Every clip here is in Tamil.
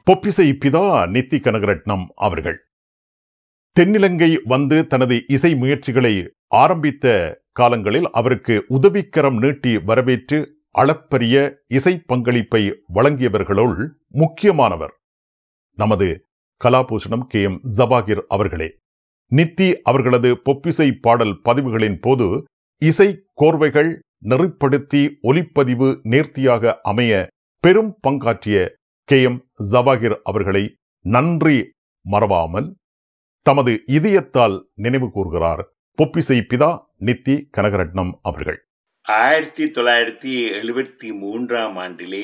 பொப்பிசை பிதா நித்தி கனகரட்னம் அவர்கள் தென்னிலங்கை வந்து தனது இசை முயற்சிகளை ஆரம்பித்த காலங்களில் அவருக்கு உதவிக்கரம் நீட்டி வரவேற்று அளப்பரிய இசை பங்களிப்பை வழங்கியவர்களுள் முக்கியமானவர் நமது கலாபூஷணம் கே எம் ஜபாகிர் அவர்களே நித்தி அவர்களது பொப்பிசை பாடல் பதிவுகளின் போது இசை கோர்வைகள் நெறிப்படுத்தி ஒலிப்பதிவு நேர்த்தியாக அமைய பெரும் பங்காற்றிய கே எம் ஜபாகிர் அவர்களை நன்றி மறவாமல் தமது இதயத்தால் நினைவு கூர்கிறார் பொப்பிசை பிதா நித்தி கனகரட்னம் அவர்கள் ஆயிரத்தி தொள்ளாயிரத்தி எழுபத்தி மூன்றாம் ஆண்டிலே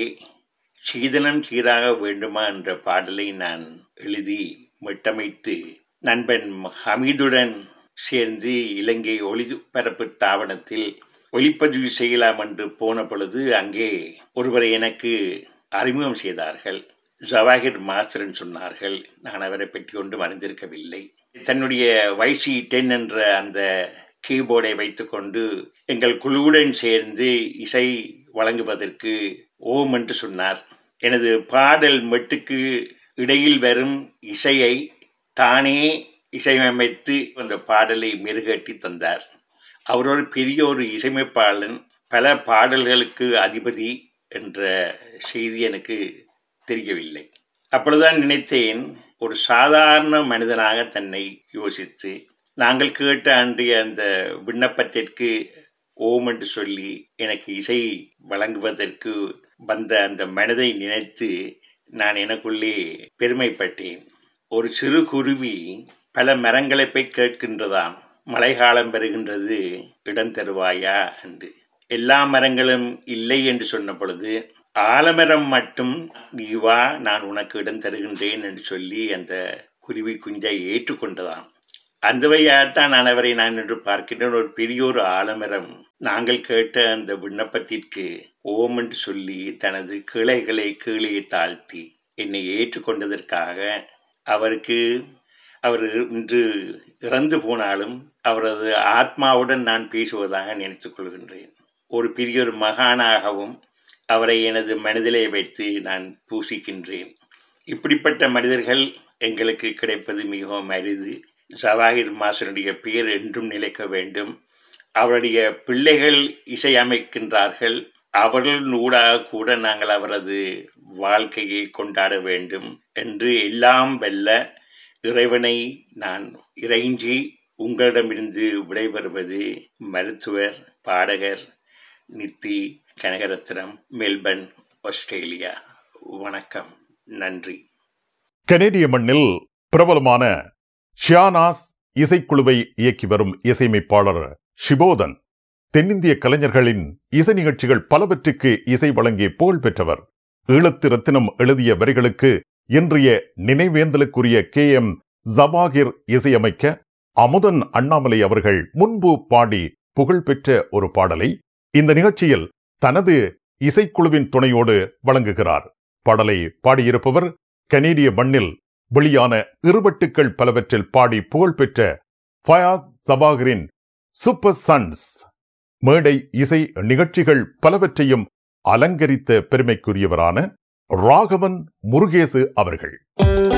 சீதனம் சீராக வேண்டுமா என்ற பாடலை நான் எழுதி மெட்டமைத்து நண்பன் ஹமீதுடன் சேர்ந்து இலங்கை ஒளிபரப்பு தாவனத்தில் ஒளிப்பதிவு செய்யலாம் என்று போன பொழுது அங்கே ஒருவரை எனக்கு அறிமுகம் செய்தார்கள் ஜவாஹிர் மாஸ்டரன் சொன்னார்கள் நான் அவரை பற்றி ஒன்றும் அறிந்திருக்கவில்லை தன்னுடைய வைசி டென் என்ற அந்த கீபோர்டை வைத்துக்கொண்டு எங்கள் குழுவுடன் சேர்ந்து இசை வழங்குவதற்கு ஓம் என்று சொன்னார் எனது பாடல் மெட்டுக்கு இடையில் வரும் இசையை தானே இசையமைத்து அந்த பாடலை மெருகட்டி தந்தார் அவர் ஒரு பெரிய ஒரு இசையமைப்பாளன் பல பாடல்களுக்கு அதிபதி என்ற செய்தி எனக்கு தெரியவில்லை அப்பொழுதுதான் நினைத்தேன் ஒரு சாதாரண மனிதனாக தன்னை யோசித்து நாங்கள் கேட்ட அன்றைய அந்த விண்ணப்பத்திற்கு ஓம் என்று சொல்லி எனக்கு இசை வழங்குவதற்கு வந்த அந்த மனதை நினைத்து நான் எனக்குள்ளே பெருமைப்பட்டேன் ஒரு சிறு குருவி பல மரங்களை போய் கேட்கின்றதாம் மழைக்காலம் பெறுகின்றது இடம் தருவாயா என்று எல்லா மரங்களும் இல்லை என்று சொன்ன பொழுது ஆலமரம் மட்டும் நீ வா நான் உனக்கு இடம் தருகின்றேன் என்று சொல்லி அந்த குருவி குஞ்சை ஏற்றுக்கொண்டதாம் அந்த வழியாகத்தான் நான் அவரை நான் என்று பார்க்கின்றேன் ஒரு பெரிய ஒரு ஆலமரம் நாங்கள் கேட்ட அந்த விண்ணப்பத்திற்கு ஓம் என்று சொல்லி தனது கிளைகளை கீழே தாழ்த்தி என்னை ஏற்றுக்கொண்டதற்காக அவருக்கு அவர் இன்று இறந்து போனாலும் அவரது ஆத்மாவுடன் நான் பேசுவதாக நினைத்துக் கொள்கின்றேன் ஒரு பெரிய ஒரு மகானாகவும் அவரை எனது மனதிலே வைத்து நான் பூசிக்கின்றேன் இப்படிப்பட்ட மனிதர்கள் எங்களுக்கு கிடைப்பது மிகவும் அரிது ஜவாஹிர் மாசனுடைய பெயர் என்றும் நிலைக்க வேண்டும் அவருடைய பிள்ளைகள் இசையமைக்கின்றார்கள் அவர்கள் ஊடாக கூட நாங்கள் அவரது வாழ்க்கையை கொண்டாட வேண்டும் என்று எல்லாம் வெல்ல இறைவனை நான் இறைஞ்சி உங்களிடமிருந்து விடைபெறுவது மருத்துவர் பாடகர் நித்தி கனகரத்னம் மெல்பர்ன் ஆஸ்திரேலியா வணக்கம் நன்றி கனேடிய மண்ணில் பிரபலமான ஷியானாஸ் இசைக்குழுவை இயக்கி வரும் இசையமைப்பாளர் ஷிபோதன் தென்னிந்திய கலைஞர்களின் இசை நிகழ்ச்சிகள் பலவற்றுக்கு இசை வழங்கி புகழ் பெற்றவர் ஈழத்து ரத்தினம் எழுதிய வரிகளுக்கு இன்றைய நினைவேந்தலுக்குரிய கே எம் ஜபாகிர் இசையமைக்க அமுதன் அண்ணாமலை அவர்கள் முன்பு பாடி புகழ்பெற்ற ஒரு பாடலை இந்த நிகழ்ச்சியில் தனது இசைக்குழுவின் துணையோடு வழங்குகிறார் பாடலை பாடியிருப்பவர் கனேடிய மண்ணில் வெளியான இருவட்டுக்கள் பலவற்றில் பாடி புகழ்பெற்ற ஃபயாஸ் சபாகரின் சூப்பர் சன்ஸ் மேடை இசை நிகழ்ச்சிகள் பலவற்றையும் அலங்கரித்த பெருமைக்குரியவரான ராகவன் முருகேசு அவர்கள்